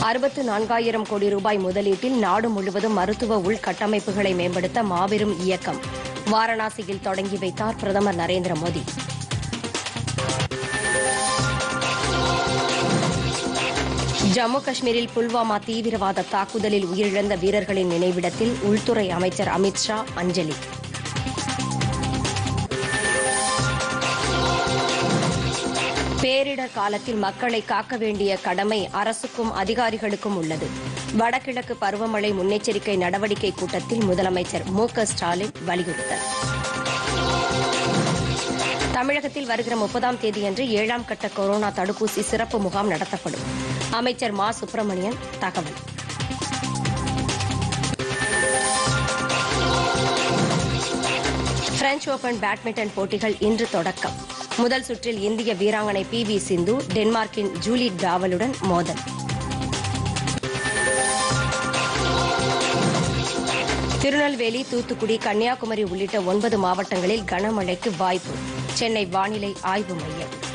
அறுபத்து நான்காயிரம் கோடி ரூபாய் முதலீட்டில் நாடு முழுவதும் மருத்துவ உள்கட்டமைப்புகளை மேம்படுத்த மாபெரும் இயக்கம் வாரணாசியில் தொடங்கி வைத்தார் பிரதமர் நரேந்திர மோடி ஜம்மு காஷ்மீரில் புல்வாமா தீவிரவாத தாக்குதலில் உயிரிழந்த வீரர்களின் நினைவிடத்தில் உள்துறை அமைச்சர் அமித் ஷா அஞ்சலி பேரிடர் காலத்தில் மக்களை காக்க வேண்டிய கடமை அரசுக்கும் அதிகாரிகளுக்கும் உள்ளது வடகிழக்கு பருவமழை முன்னெச்சரிக்கை நடவடிக்கை கூட்டத்தில் முதலமைச்சர் மு க ஸ்டாலின் வலியுறுத்தல் தமிழகத்தில் வருகிற முப்பதாம் தேதியன்று ஏழாம் கட்ட கொரோனா தடுப்பூசி சிறப்பு முகாம் நடத்தப்படும் அமைச்சர் மா சுப்பிரமணியன் தகவல் பிரெஞ்ச் ஓபன் பேட்மிண்டன் போட்டிகள் இன்று தொடக்கம் முதல் சுற்றில் இந்திய வீராங்கனை பி வி சிந்து டென்மார்க்கின் ஜூலி டாவலுடன் மோதல் திருநெல்வேலி தூத்துக்குடி கன்னியாகுமரி உள்ளிட்ட ஒன்பது மாவட்டங்களில் கனமழைக்கு வாய்ப்பு சென்னை வானிலை ஆய்வு மையம்